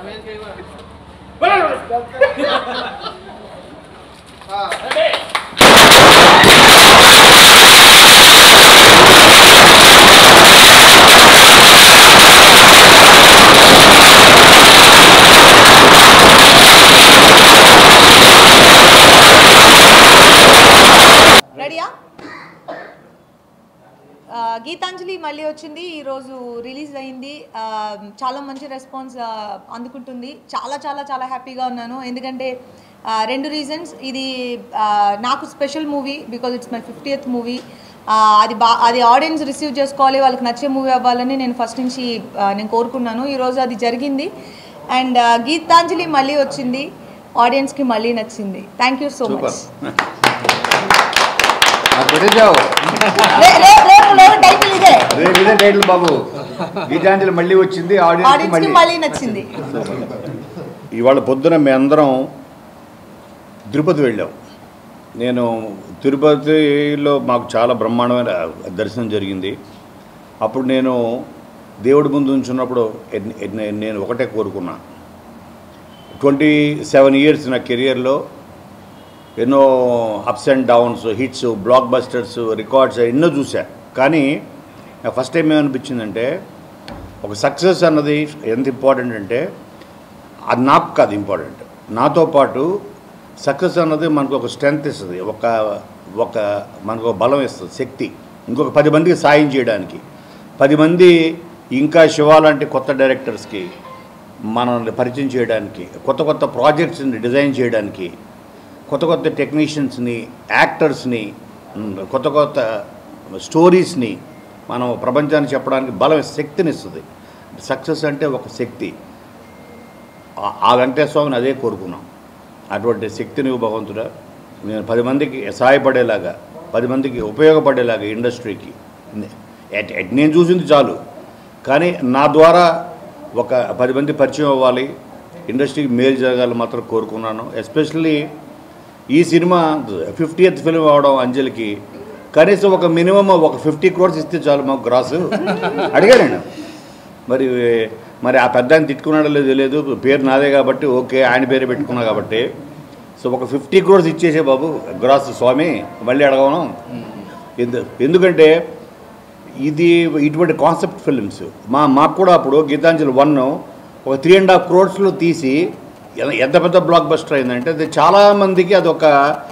రెడీయా ఆ, గీతాంజలి మళ్ళీ వచ్చింది ఈరోజు రిలీజ్ అయింది ఆ, చాలా మంచి రెస్పాన్స్ ఆ, అందుకుంటుంది చాలా చాలా చాలా హ్యాపీగా ఉన్నాను ఎందుకంటే ఆ, రెండు రీజన్స్ ఇది ఆ, నాకు special movie because it's my fiftieth movie అది బా అది ఆడియన్స్ రిసీవ్ చేసుకోవాలి వాళ్ళకి నచ్చే మూవీ అవ్వాలని నేను ఫస్ట్ నుంచి ఆ, నేను కోరుకున్నాను ఈరోజు అది జరిగింది అండ్ గీతాంజలి మళ్ళీ వచ్చింది ఆడియన్స్కి మళ్ళీ నచ్చింది thank you so super much నాకు పెట్టేశావు రేపు రేపు టైటిల్ ఇదే రేపు ఇదే టైటిల్ బాబు గీతాంజలి మళ్ళీ వచ్చింది ఆడియన్స్ ఆడియన్స్ కి మళ్ళీ మళ్ళీ నచ్చింది ఇవాళ పొద్దున మీ అందరం తిరుపతి వెళ్ళాం నేను తిరుపతిలో మాకు చాలా బ్రహ్మాండమైన దర్శనం జరిగింది అప్పుడు నేను దేవుడి ముందు ఉంచున్నప్పుడు ఎన్- ఎన్- నేను ఒకటే కోరుకున్నా ట్వంటీ సెవెన్ ఇయర్స్ నా కెరియర్లో ఎన్నో ups and downs hits blockbusters records ఎన్నో చూసా కానీ నాకు ఫస్ట్ టైం ఏమనిపించిందంటే ఒక సక్సెస్ అన్నది ఎంత ఇంపార్టెంట్ అంటే అది నాకు కాదు ఇంపార్టెంట్ నాతో పాటు సక్సెస్ అన్నది మనకు ఒక స్ట్రెంగ్త్ ఇస్తుంది ఒక ఒక మనకు ఒక బలం ఇస్తుంది శక్తి ఇంకొక పది మందికి సాయం చేయడానికి పది మంది ఇంకా శివ లాంటి కొత్త డైరెక్టర్స్కి మనల్ని పరిచయం చేయడానికి కొత్త కొత్త ప్రాజెక్ట్స్ని డిజైన్ చేయడానికి కొత్త కొత్త టెక్నీషియన్స్ని యాక్టర్స్ని ఉమ్, కొత్త కొత్త స్టోరీస్ని మనం ప్రపంచానికి చెప్పడానికి బలం శక్తిని ఇస్తుంది సక్సెస్ అంటే ఒక శక్తి ఆ- ఆ వెంకటేశ్వర స్వామిని అదే కోరుకున్నాం అటువంటి శక్తిని ఇవ్వు భగవంతుడా నేను పది మందికి సహాయపడేలాగా పది మందికి ఉపయోగపడేలాగా ఇండస్ట్రీకి ఎట్- ఎట్ నేను చూసింది చాలు కానీ నా ద్వారా ఒక పది మంది పరిచయం అవ్వాలి ఇండస్ట్రీకి మేలు జరగాలని మాత్రం కోరుకున్నాను ఎస్పెషల్లీ ఈ సినిమా ఫిఫ్టీయత్ ఫిల్మ్ అవడం అంజలికి కనీసం ఒక మినిమం ఒక ఫిఫ్టీ క్రోర్స్ ఇస్తే చాలు మాకు గ్రాసు అడిగాను నేను మరి మరి ఆ పెద్ద ఆయన తిట్టుకున్నాడో లేదో తెలియదు పేరు నాదే కాబట్టి ఓకే ఆయన పేరే పెట్టుకున్నా కాబట్టి సో ఒక ఫిఫ్టీ క్రోర్స్ ఇచ్చేసే బాబు గ్రాస్ స్వామి మళ్ళీ అడగను ఎందు ఎందుకంటే ఇది ఇటువంటి కాన్సెప్ట్ ఫిల్మ్స్ మా మాకు కూడా అప్పుడు గీతాంజలి వన్ ఒక త్రీ అండ్ హాఫ్ క్రోర్స్లో తీసి ఎ- ఎంత పెద్ద బ్లాక్ బస్టర్ అయిందంటే అది చాలామందికి అదొక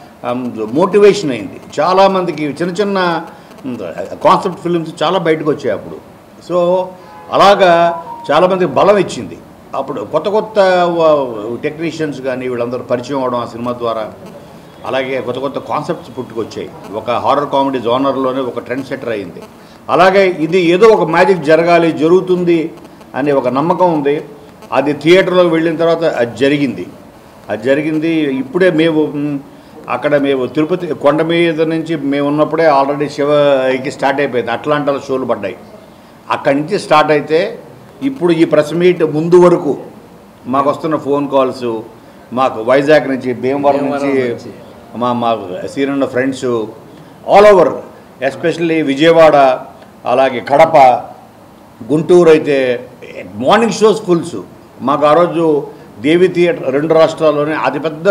మోటివేషన్ అయింది చాలామందికి చిన్న చిన్న కాన్సెప్ట్ ఫిల్మ్స్ చాలా బయటకు వచ్చాయి అప్పుడు సో అలాగా చాలామందికి బలం ఇచ్చింది అప్పుడు కొత్త కొత్త టెక్నీషియన్స్ కానీ వీళ్ళందరూ పరిచయం అవడం ఆ సినిమా ద్వారా అలాగే కొత్త కొత్త కాన్సెప్ట్స్ పుట్టుకొచ్చాయి ఒక హారర్ కామెడీ జోనర్లోనే ఒక ట్రెండ్ సెటర్ అయింది అలాగే ఇది ఏదో ఒక మ్యాజిక్ జరగాలి జరుగుతుంది అనే ఒక నమ్మకం ఉంది అది థియేటర్లోకి వెళ్ళిన తర్వాత అది జరిగింది అది జరిగింది ఇప్పుడే మేము మ్, అక్కడ మేము తిరుపతి కొండ మీద నుంచి మేము ఉన్నప్పుడే ఆల్రెడీ శివకి స్టార్ట్ అయిపోయింది అట్లాంటాలో షోలు పడ్డాయి అక్కడి నుంచి స్టార్ట్ అయితే ఇప్పుడు ఈ ప్రెస్ మీట్ ముందు వరకు మాకు వస్తున్న ఫోన్ కాల్స్ మాకు వైజాగ్ నుంచి భీమవరం నుంచి మా మా senior friends all over especially Vijayawada అలాగే కడప గుంటూరు అయితే మార్నింగ్ షోస్ ఫుల్స్ మాకు ఆ రోజు దేవి థియేటర్ రెండు రాష్ట్రాల్లోనే అతిపెద్ద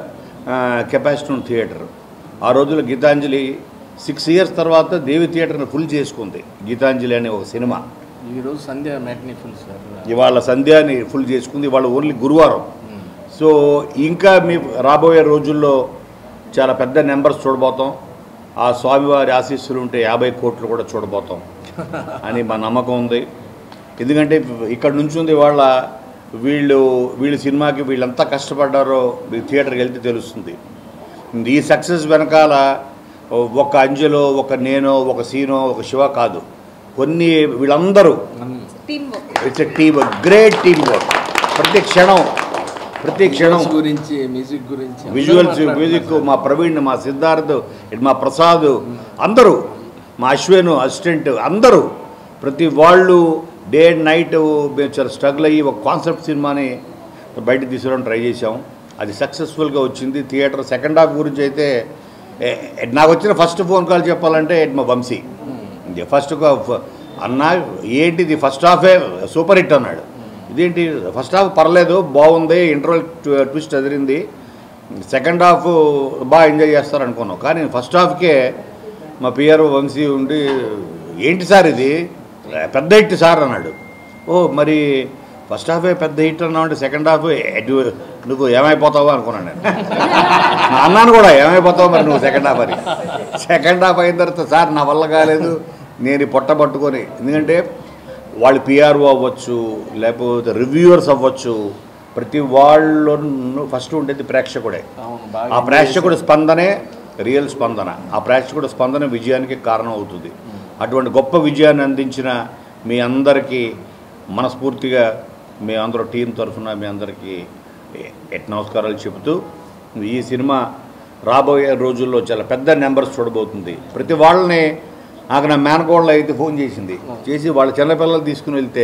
కెపాసిటీ ఉన్న థియేటర్ ఆ రోజుల్లో గీతాంజలి సిక్స్ ఇయర్స్ తర్వాత దేవి థియేటర్ని ఫుల్ చేసుకుంది గీతాంజలి అనే ఒక సినిమా ఈరోజు సంధ్య మ్యాట్నీ ఫుల్ సార్ ఇవాళ సంధ్యాని ఫుల్ చేసుకుంది ఇవాళ ఓన్లీ గురువారం సో ఇంకా మీ రాబోయే రోజుల్లో చాలా పెద్ద నెంబర్స్ చూడబోతాం ఆ స్వామివారి ఆశీస్సులు ఉంటే యాభై కోట్లు కూడా చూడబోతాం అని మా నమ్మకం ఉంది ఎందుకంటే ఇక్కడ నుంచి ఉంది వాళ్ళ వీళ్ళు వీళ్ళు సినిమాకి వీళ్ళంతా కష్టపడ్డారో మీ థియేటర్కి వెళ్తే తెలుస్తుంది ఈ సక్సెస్ వెనకాల ఒక అంజలో ఒక నేను ఒక సీనో ఒక శివ కాదు కొన్ని వీళ్ళందరూ team work it's a team great team work ప్రతి క్షణం ప్రతి క్షణం గురించి మ్యూజిక్ గురించి విజువల్స్ మ్యూజిక్ మా ప్రవీణ్ మా సిద్ధార్థ్ ఇటు మా ప్రసాద్ అందరూ మా అశ్వేను అసిస్టెంట్ అందరూ ప్రతి వాళ్ళు డే అండ్ నైట్ మేము చాలా స్ట్రగుల్ అయ్యి ఒక కాన్సెప్ట్ సినిమాని బయటకు తీసుకురావడం ట్రై చేసాం అది సక్సెస్ఫుల్గా వచ్చింది థియేటర్ సెకండ్ హాఫ్ గురించి అయితే ఏ- ఏ- నాకు వచ్చిన ఫస్ట్ ఫోన్ కాల్ చెప్పాలంటే మా వంశీ ఫస్ట్ అన్న ఏంటిది ఫస్ట్ హాఫే సూపర్ హిట్ అన్నాడు ఇదేంటి ఫస్ట్ హాఫ్ పర్లేదు బాగుంది ఇంటర్వల్ ట్విస్ట్ అదిరింది సెకండ్ హాఫ్ బాగా ఎంజాయ్ చేస్తారు అనుకున్నాం కానీ ఫస్ట్ హాఫ్కే మా పిఆర్ వంశీ ఉండి ఏంటి సార్ ఇది పెద్ద హిట్ సార్ అన్నాడు ఓ మరి ఫస్ట్ హాఫే పెద్ద హిట్ అన్నావు అంటే సెకండ్ హాఫ్ ఎటు నువ్వు ఏమైపోతావు అనుకున్నాను నేను అన్నాను కూడా ఏమైపోతావు మరి నువ్వు సెకండ్ హాఫ్ అని సెకండ్ హాఫ్ అయిన తర్వాత సార్ నా వల్ల కాలేదు నేను ఈ పొట్ట పట్టుకొని ఎందుకంటే వాళ్ళు పిఆర్ఓ అవ్వచ్చు లేకపోతే రివ్యూవర్స్ అవ్వచ్చు ప్రతి వాళ్ళు ఫస్ట్ ఉండేది ప్రేక్షకుడే అవును ఆ బాగా ప్రేక్షకుడు స్పందనే రియల్ స్పందన ఆ ప్రేక్షకుడు స్పందన విజయానికి కారణం అవుతుంది అటువంటి గొప్ప విజయాన్ని అందించిన మీ అందరికీ మనస్ఫూర్తిగా మీ అందరూ టీం తరఫున మీ అందరికీ ఎట్ నమస్కారాలు చెబుతూ ఈ సినిమా రాబోయే రోజుల్లో చాలా పెద్ద నెంబర్స్ చూడబోతుంది ప్రతి వాళ్ళని నాకు నా మేనకోళ్ళు అయితే ఫోన్ చేసింది చేసి వాళ్ళ చిన్నపిల్లలు తీసుకుని వెళ్తే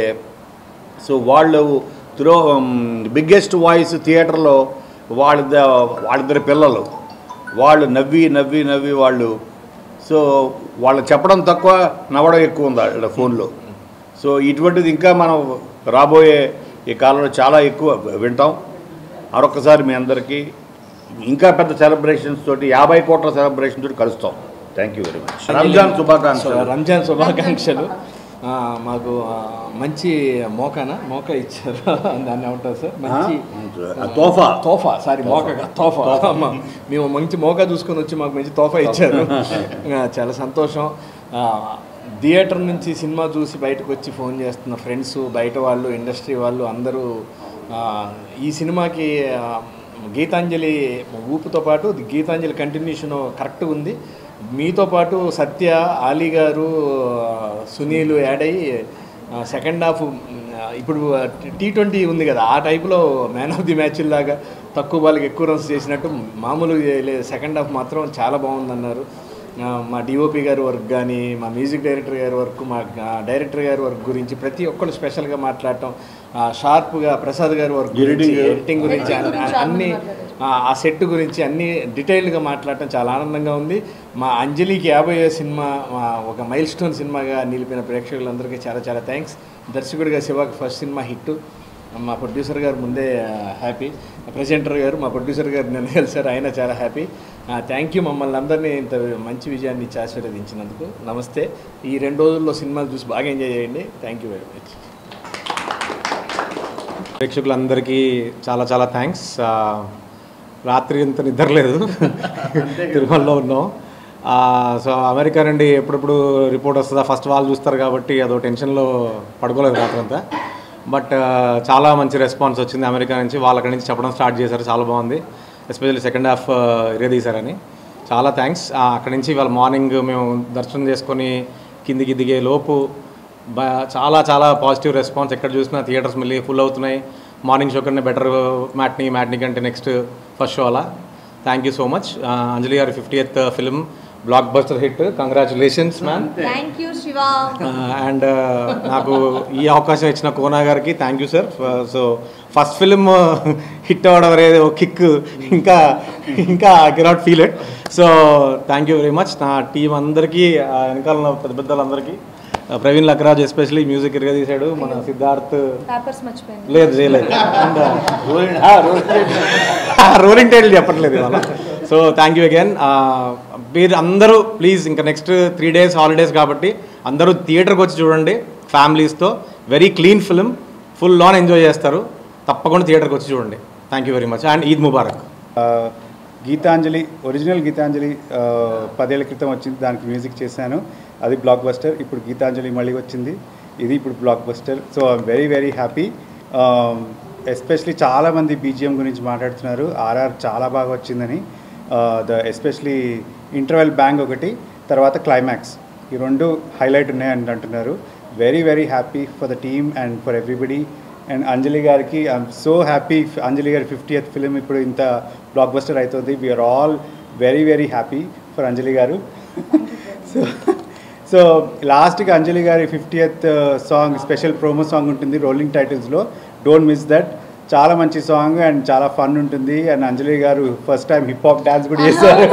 సో వాళ్ళు త్రో బిగ్గెస్ట్ వాయిస్ థియేటర్లో వాళ్ళ వాళ్ళిద్దరి పిల్లలు వాళ్ళు నవ్వి నవ్వి నవ్వి వాళ్ళు సో వాళ్ళు చెప్పడం తక్కువ నవ్వడం ఎక్కువ ఉంది వాళ్ళ ఫోన్లో సో ఇటువంటిది ఇంకా మనం రాబోయే ఈ కాలంలో చాలా ఎక్కువ వింటాం మరొకసారి మీ అందరికీ ఇంకా పెద్ద సెలబ్రేషన్స్ తోటి యాభై కోట్ల సెలబ్రేషన్ తోటి కలుస్తాం thank you very much Ramzan శుభాకాంక్షలు రంజాన్ శుభాకాంక్షలు ఆ, మాకు ఆ, మంచి మోకానా మోక ఇచ్చారు దాన్ని ఏమంటారు సార్ మంచి ఆ, తోఫా తోఫా సారీ మోక కాదు, తోఫా అమ్మ, మేము మంచి మోకా చూసుకొని వచ్చి మాకు మంచి తోఫా ఇచ్చారు ఆ, చాలా సంతోషం ఆ, థియేటర్ నుంచి సినిమా చూసి బయటకు వచ్చి ఫోన్ చేస్తున్న ఫ్రెండ్స్ బయట వాళ్ళు ఇండస్ట్రీ వాళ్ళు అందరూ ఆ, ఈ సినిమాకి ఆ, గీతాంజలి ఊపుతో పాటు గీతాంజలి కంటిన్యూషన్ కరెక్ట్గా ఉంది మీతో పాటు సత్య ఆలీ గారు ఆ, సునీల్ యాడ్ అయ్యి సెకండ్ హాఫ్ ఇప్పుడు టీ ట్వంటీ ఉంది కదా ఆ టైప్లో మ్యాన్ ఆఫ్ ది మ్యాచ్ లాగా తక్కువ బాల్కి ఎక్కువ రన్స్ చేసినట్టు మామూలు సెకండ్ హాఫ్ మాత్రం చాలా బాగుందన్నారు ఆ, మా డిఓపి గారి వర్క్ కానీ మా మ్యూజిక్ డైరెక్టర్ గారి వర్క్ మా ఆ, డైరెక్టర్ గారి వర్క్ గురించి ప్రతి ఒక్కరు స్పెషల్గా మాట్లాడటం ఆ, షార్ప్గా ప్రసాద్ గారి వర్క్ గురించి Editing. ఎడిటింగ్ గురించి అన్ని- అన్ని ఆ, ఆ సెట్ గురించి అన్ని డీటెయిల్డ్గా మాట్లాడటం చాలా ఆనందంగా ఉంది మా అంజలికి యాభై సినిమా మా ఒక మైల్ స్టోన్ సినిమాగా నిలిపిన ప్రేక్షకులందరికీ చాలా చాలా థ్యాంక్స్ దర్శకుడిగా శివాకి ఫస్ట్ సినిమా హిట్ మా ప్రొడ్యూసర్ గారు ముందే హ్యాపీ ప్రజెంటర్ గారు మా ప్రొడ్యూసర్ గారు నన్ను కలిసారు ఆయన చాలా హ్యాపీ థ్యాంక్ యూ మమ్మల్ని అందరినీ ఇంత మంచి విజయాన్ని ఇచ్చి ఆశీర్వదించినందుకు నమస్తే ఈ రెండు రోజుల్లో సినిమాలు చూసి బాగా ఎంజాయ్ చేయండి థ్యాంక్ యూ వెరీ మచ్ ప్రేక్షకులందరికీ చాలా చాలా థ్యాంక్స్ రాత్రి ఇంత నిద్రలేదు తిరుమలలో ఉన్నాం ఆ, సో అమెరికా నుండి ఎప్పుడెప్పుడు రిపోర్ట్ వస్తుందా ఫస్ట్ వాళ్ళు చూస్తారు కాబట్టి అదో టెన్షన్లో పడుకోలేదు రాత్రంతా బట్ చాలా మంచి రెస్పాన్స్ వచ్చింది అమెరికా నుంచి వాళ్ళు అక్కడి నుంచి చెప్పడం స్టార్ట్ చేశారు చాలా బాగుంది ఎస్పెషల్లీ సెకండ్ హాఫ్ తీశారని చాలా థ్యాంక్స్ అక్కడి నుంచి వాళ్ళ మార్నింగ్ మేము దర్శనం చేసుకొని కిందికి దిగే లోపు బా చాలా చాలా పాజిటివ్ రెస్పాన్స్ ఎక్కడ చూసినా థియేటర్స్ మళ్ళీ ఫుల్ అవుతున్నాయి మార్నింగ్ షో కన్నా బెటర్ మ్యాట్ని మ్యాట్ని కంటే నెక్స్ట్ ఫస్ట్ షో అలా thank you so much Anjali గారి fiftieth film blockbuster hit congratulations ma'am thank you Siva and నాకు ఈ అవకాశం ఇచ్చిన కోనా గారికి thank you sir so first film hit అవ్వడం అనేది ఒక కిక్ ఇంకా ఇంకా I cannot feel it so thank you very much నా టీం అందరికీ ఆ వెనకాల ఉన్న పెద్ద పెద్దలందరికీ ఆ, ప్రవీణ్ లక్రాజ్ ఎస్పెషలీ మ్యూజిక్ ఇరగా తీశాడు మన సిద్ధార్థ్ పేపర్స్ మర్చిపోయాను లేదు చేయలేదు రోలింగ్ టైటిల్ చెప్పట్లేదు ఇవాళ సో థ్యాంక్ యూ అగైన్ మీరు అందరూ ప్లీజ్ ఇంకా నెక్స్ట్ త్రీ డేస్ హాలిడేస్ కాబట్టి అందరూ థియేటర్కి వచ్చి చూడండి ఫ్యామిలీస్తో వెరీ క్లీన్ ఫిలిం ఫుల్ లాన్ ఎంజాయ్ చేస్తారు తప్పకుండా థియేటర్కి వచ్చి చూడండి thank you very much and Eid Mubarak ఆ, గీతాంజలి ఒరిజినల్ గీతాంజలి ఆ, పదేళ్ల క్రితం వచ్చింది దానికి మ్యూజిక్ చేశాను అది బ్లాక్ బస్టర్ ఇప్పుడు గీతాంజలి మళ్ళీ వచ్చింది ఇది ఇప్పుడు blockbuster so I'm very very happy especially చాలామంది బీజిఎం గురించి మాట్లాడుతున్నారు ఆర్ఆర్ చాలా బాగా వచ్చిందని ద ఎస్పెషలీ ఇంటర్వెల్ బ్యాంగ్ ఒకటి తర్వాత క్లైమాక్స్ ఈ రెండు హైలైట్ ఉన్నాయని అంటున్నారు very very happy for the team and for everybody and Anjali గారికి ఐఎమ్ సో హ్యాపీ అంజలి గారి ఫిఫ్టీయత్ ఫిలిం ఇప్పుడు ఇంత బ్లాక్ బస్టర్ అవుతుంది we're all very very happy for Anjali గారు సో సో లాస్ట్కి అంజలి గారి fiftieth song special promo song ఉంటుంది రోలింగ్ టైటిల్స్లో డోంట్ మిస్ దట్ చాలా మంచి సాంగ్ అండ్ చాలా ఫన్ ఉంటుంది అండ్ అంజలి గారు first time hip hop dance కూడా చేశారు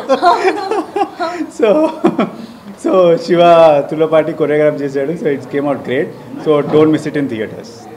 so so Siva Tulapati choreograph చేశాడు so it's came out great so don't miss it in theatres